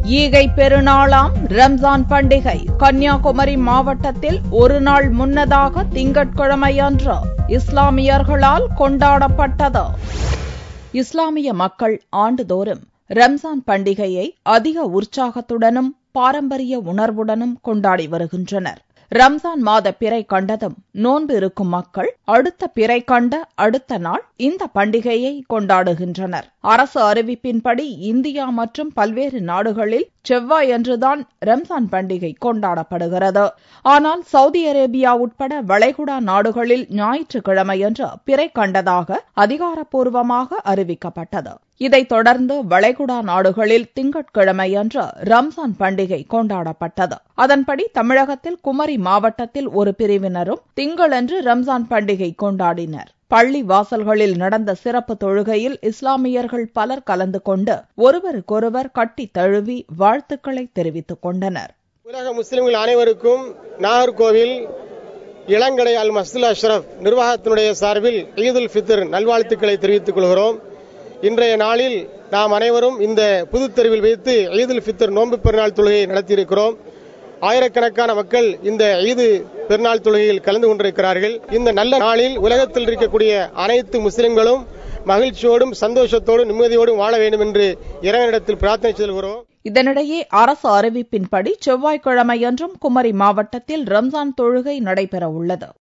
ஈகை பெருநாளாம் ரம்ஜான் பண்டிகை கன்னியாகுமரி மாவட்டத்தில் ஒரு நாள் முன்னதாக திங்கட்கிழமையன்று இஸ்லாமியர்களால் கொண்டாடப்பட்டது இஸ்லாமிய மக்கள் ஆண்டுதோறும் ரம்ஜான் பண்டிகையை அதிக உற்சாகத்துடனும் பாரம்பரிய உணர்வுடனும் கொண்டாடி வருகின்றனர் ரம்ஜான் மாத பிறை கண்டதும் நோன்பு இருக்கும் மக்கள் அடுத்த பிறை கண்ட அடுத்த நாள் இந்த பண்டிகையை கொண்டாடுகின்றனர் அரசு அறிவிப்பின்படி இந்தியா மற்றும் பல்வேறு நாடுகளில் செவ்வாயன்றுதான் ரம்ஜான் பண்டிகை கொண்டாடப்படுகிறது ஆனால் சவுதி அரேபியா உட்பட வளைகுடா நாடுகளில் ஞாயிற்றுக்கிழமையன்று பிறை கண்டதாக அதிகாரப்பூர்வமாக அறிவிக்கப்பட்டது இதைத் தொடர்ந்து வளைகுடா நாடுகளில் திங்கட்கிழமையன்று ரம்ஜான் பண்டிகை கொண்டாடப்பட்டது அதன்படி தமிழகத்தில் குமரி மாவட்டத்தில் ஒரு பிரிவினரும் திங்களன்று ரம்ஜான் பண்டிகை கொண்டாடினர் பள்ளி வாசல்களில் நடந்த சிறப்பு தொழுகையில் இஸ்லாமியர்கள் பலர் கலந்து கொண்டு ஒருவருக்கொருவர் கட்டி தழுவி வாழ்த்துக்களை தெரிவித்துக் கொண்டனர் உலக முஸ்லிம்கள் அனைவருக்கும் நாகர்கோவில் இளங்கடை அல் மஸ்துல் அஷ்ரப் நிர்வாகத்தினுடைய சார்பில் ஈதுல் ஃபித்ர் நல்வாழ்த்துக்களை தெரிவித்துக் கொள்கிறோம் இன்றைய நாளில் நாம் அனைவரும் இந்த புது தெருவில் வைத்து ஈதுல் ஃபித்ர் நோன்பு பெருநாள் தொழுகையை நடத்தியிருக்கிறோம் ஆயிரக்கணக்கான மக்கள் இந்த ஈது பெருநாள் தொழுகையில் கலந்து கொண்டிருக்கிறார்கள் இந்த நல்ல நாளில் உலகத்தில் இருக்கக்கூடிய அனைத்து முஸ்லிம்களும் மகிழ்ச்சியோடும் சந்தோஷத்தோடும் நிம்மதியோடும் வாழ வேண்டும் என்று இறைவனிடத்தில் பிரார்த்தனை செல்கிறோம் இதனிடையே அரசு அறிவிப்பின்படி செவ்வாய்க்கிழமையன்றும் குமரி மாவட்டத்தில் ரம்ஜான் தொழுகை நடைபெற உள்ளது